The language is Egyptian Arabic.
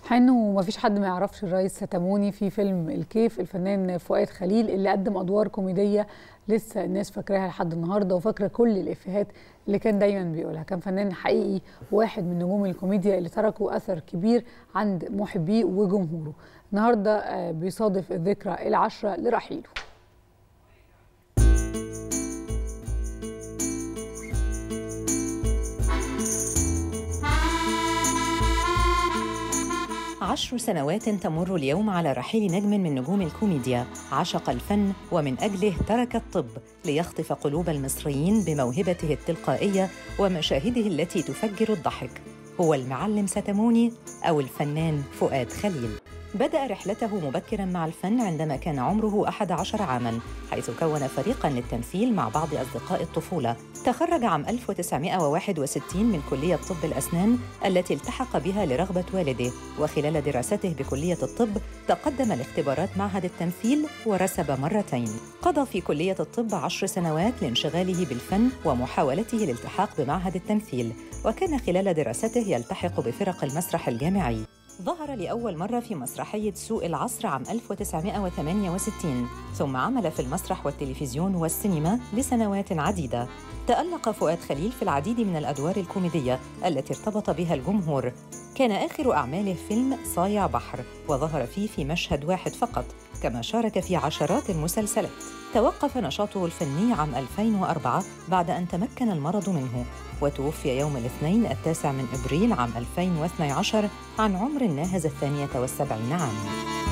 حنو مفيش حد ما يعرفش الرئيس ستاموني في فيلم الكيف الفنان فؤاد خليل اللي قدم ادوار كوميديه لسه الناس فاكراها لحد النهارده وفاكره كل الافيهات اللي كان دايما بيقولها كان فنان حقيقي واحد من نجوم الكوميديا اللي تركوا اثر كبير عند محبيه وجمهوره النهارده آه، بيصادف الذكرى العشره لرحيله عشر سنوات تمر اليوم على رحيل نجم من نجوم الكوميديا عشق الفن ومن أجله ترك الطب ليخطف قلوب المصريين بموهبته التلقائية ومشاهده التي تفجر الضحك هو المعلم ستموني أو الفنان فؤاد خليل بدأ رحلته مبكرا مع الفن عندما كان عمره 11 عاما حيث كون فريقا للتمثيل مع بعض أصدقاء الطفولة تخرج عام 1961 من كلية طب الأسنان التي التحق بها لرغبة والده وخلال دراسته بكلية الطب تقدم لاختبارات معهد التمثيل ورسب مرتين قضى في كلية الطب عشر سنوات لانشغاله بالفن ومحاولته الالتحاق بمعهد التمثيل وكان خلال دراسته يلتحق بفرق المسرح الجامعي ظهر لأول مرة في مسرحية سوق العصر عام 1968 ثم عمل في المسرح والتلفزيون والسينما لسنوات عديدة تألق فؤاد خليل في العديد من الأدوار الكوميدية التي ارتبط بها الجمهور كان آخر أعماله فيلم صايع بحر وظهر فيه في مشهد واحد فقط كما شارك في عشرات المسلسلات توقف نشاطه الفني عام 2004 بعد أن تمكن المرض منه وتوفي يوم الاثنين التاسع من إبريل عام 2012 عن عمر ناهز الثانية والسبعين عاماً